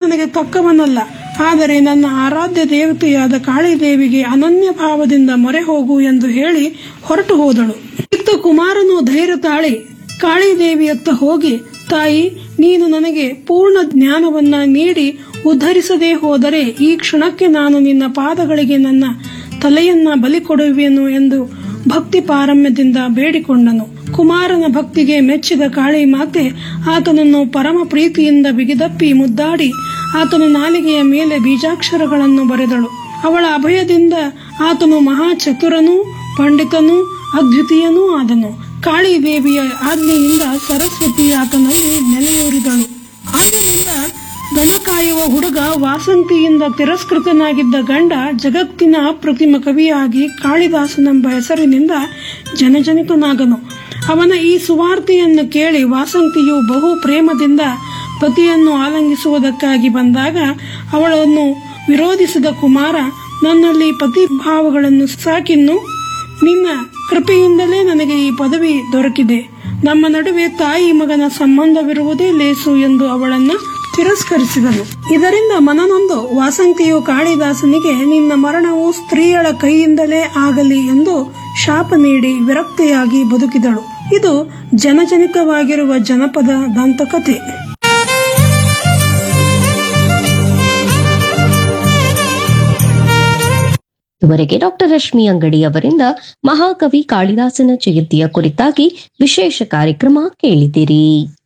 ನನಗೆ ತಕ್ಕವನಲ್ಲ ಆದರೆ ನನ್ನ ಆರಾಧ್ಯ ದೇವತೆಯಾದ ಕಾಳಿದೇವಿಗೆ ಅನನ್ಯ ಭಾವದಿಂದ ಮೊರೆ ಹೋಗು ಎಂದು ಹೇಳಿ ಹೊರಟು ಹೋದಳು ಇತ್ತ ಕುಮಾರನು ಧೈರ್ಯ ತಾಳಿ ಕಾಳಿದೇವಿಯತ್ತ ಹೋಗಿ ತಾಯಿ ನೀನು ನನಗೆ ಪೂರ್ಣ ಜ್ಞಾನವನ್ನ ನೀಡಿ ಉದ್ಧರಿಸದೇ ಹೋದರೆ ಈ ಕ್ಷಣಕ್ಕೆ ನಾನು ನಿನ್ನ ಪಾದಗಳಿಗೆ ನನ್ನ ತಲೆಯನ್ನ ಬಲಿ ಕೊಡುವೆನು ಎಂದು ಭಕ್ತಿ ಪಾರಮ್ಯದಿಂದ ಬೇಡಿಕೊಂಡನು ಕುಮಾರನ ಭಕ್ತಿಗೆ ಮೆಚ್ಚಿದ ಕಾಳಿ ಮಾತೆ ಆತನನ್ನು ಪರಮ ಪ್ರೀತಿಯಿಂದ ಬಿಗಿದಪ್ಪಿ ಮುದ್ದಾಡಿ ಆತನ ನಾಲಿಗೆಯ ಮೇಲೆ ಬೀಜಾಕ್ಷರಗಳನ್ನು ಬರೆದಳು ಅವಳ ಅಭಯದಿಂದ ಆತನು ಮಹಾ ಚತುರನೂ ಪಂಡಿತನೂ ಅದ್ವಿತೀಯನೂ ಆದನು ಕಾಳಿ ದೇವಿಯ ಆಜ್ಞೆಯಿಂದ ಸರಸ್ವತಿ ಆತನಲ್ಲಿ ನೆಲೆಯೂರಿದಳು ಅಂದಿನಿಂದ ದನ ಕಾಯುವ ಹುಡುಗ ವಾಸಂತಿಯಿಂದ ತಿರಸ್ಕೃತನಾಗಿದ್ದ ಗಂಡ ಜಗತ್ತಿನ ಅಪ್ರತಿಮ ಕವಿಯಾಗಿ ಕಾಳಿದಾಸನೆಂಬ ಹೆಸರಿನಿಂದ ಜನಜನಿತನಾಗನು ಅವನ ಈ ಸುವಾರ್ತೆಯನ್ನು ಕೇಳಿ ವಾಸಂತಿಯು ಬಹು ಪ್ರೇಮದಿಂದ ಪತಿಯನ್ನು ಆಲಂಗಿಸುವುದಕ್ಕಾಗಿ ಬಂದಾಗ ಅವಳನ್ನು ವಿರೋಧಿಸಿದ ಕುಮಾರ ನನ್ನಲ್ಲಿ ಪತಿಭಾವಗಳನ್ನು ಸಾಕಿನ್ನು ನಿನ್ನ ಕೃಪೆಯಿಂದಲೇ ನನಗೆ ಈ ಪದವಿ ದೊರಕಿದೆ ನಮ್ಮ ನಡುವೆ ತಾಯಿ ಮಗನ ಸಂಬಂಧವಿರುವುದೇ ಲೇಸು ಎಂದು ಅವಳನ್ನು ತಿರಸ್ಕರಿಸಿದನು ಇದರಿಂದ ಮನನೊಂದು ವಾಸಂತಿಯು ಕಾಳಿದಾಸನಿಗೆ ನಿನ್ನ ಮರಣವು ಸ್ತ್ರೀಯಳ ಕೈಯಿಂದಲೇ ಆಗಲಿ ಎಂದು ಶಾಪ ನೀಡಿ ವಿರಕ್ತಿಯಾಗಿ ಬದುಕಿದಳು ಇದು ಜನಜನಿತವಾಗಿರುವ ಜನಪದ ದಂತಕತೆ ಇದುವರೆಗೆ ಡಾಕ್ಟರ್ ರಶ್ಮಿ ಅಂಗಡಿ ಅವರಿಂದ ಮಹಾಕವಿ ಕಾಳಿದಾಸನ ಜಯಂತಿಯ ಕುರಿತಾಗಿ ವಿಶೇಷ ಕಾರ್ಯಕ್ರಮ ಕೇಳಿದಿರಿ